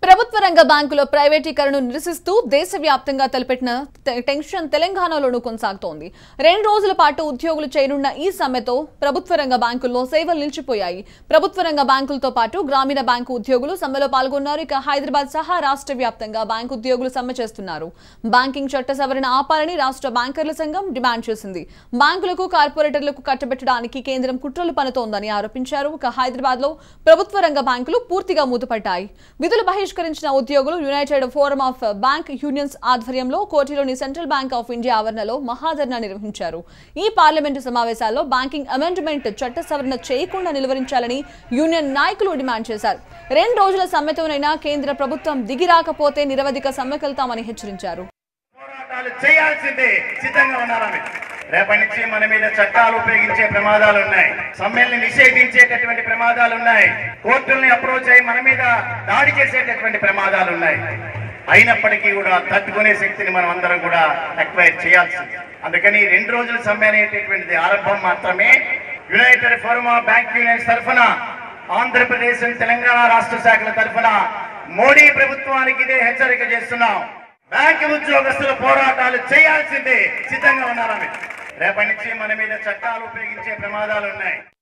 ప్రభుత్వ రంగ బ్యాంకుల ప్రైవేటీకరణను నిరసిస్తూ దేశవ్యాప్తంగా తలపెట్టిన తె- టెన్షన్ తెలంగాణలోనూ కొనసాగుతోంది రెండు రోజుల పాటు ఉద్యోగులు చేయనున్న ఈ సమ్మెతో ప్రభుత్వ రంగ బ్యాంకుల్లో సేవలు నిలిచిపోయాయి ప్రభుత్వ రంగ బ్యాంకులతో పాటు గ్రామీణ బ్యాంకు ఉద్యోగులు సమ్మెలో పాల్గొన్నారు ఇక హైదరాబాద్ సహా రాష్ట్ర వ్యాప్తంగా బ్యాంకు ఉద్యోగులు సమ్మె చేస్తున్నారు బ్యాంకింగ్ చట్ట సవరణ ఆపాలని రాష్ట్ర బ్యాంకర్ల సంఘం డిమాండ్ చేసింది బ్యాంకులకు కార్పొరేటర్లకు కట్టబెట్టడానికి కేంద్రం కుట్రలు పనుతోందని ఆరోపించారు ఇక హైదరాబాద్ లో ప్రభుత్వ రంగ బ్యాంకులు పూర్తిగా మూతపడ్డాయి విధులు బహిష్కరించిన ఉద్యోగులు United forum of bank Unions ఆధ్వర్యంలో కోటిలోని సెంట్రల్ బ్యాంక్ ఆఫ్ ఇండియా ఆవరణలో మహాధర్నా నిర్వహించారు ఈ పార్లమెంటు సమావేశాల్లో బ్యాంకింగ్ అమెండ్మెంట్ చట్ట సవరణ చేయకుండా నిలువరించాలని యూనియన్ నాయకులు డిమాండ్ చేశారు రెండు రోజుల సమ్మెతోనైనా కేంద్ర ప్రభుత్వం దిగిరాకపోతే నిరవధిక సమ్మెకెళ్తామని హెచ్చరించారు పోరాటాలు చేయాల్సిందే సిద్ధంగా ఉన్నారని రేపటి నుంచి మన మీద చట్టాలు ఉపయోగించే ప్రమాదాలు ఉన్నాయి సమ్మెల్ని నిషేధించేటటువంటి ప్రమాదాలు ఉన్నాయి కోర్టుల్ని అప్రోచ్ అయ్యి మన మీద దాడి చేసేటటువంటి ప్రమాదాలు ఉన్నాయి అయినప్పటికీ కూడా తట్టుకునే శక్తిని మనం అందరం కూడా అక్వైర్ చేయాల్సింది అందుకని ఈ రెండు రోజుల సమ్మె అనేటటువంటిది ఆరంభం మాత్రమే united forum of bank unions తరఫున ఆంధ్రప్రదేశ్ తెలంగాణ రాష్ట్ర శాఖల తరఫున మోడీ ప్రభుత్వానికి ఇదే హెచ్చరిక చేస్తున్నాం బ్యాంకు ఉద్యోగస్తుల పోరాటాలు చేయాల్సిందే సిద్ధంగా ఉన్నారని రేపటి నుంచి మన మీద చట్టాలు ఉపయోగించే ప్రమాదాలు ఉన్నాయి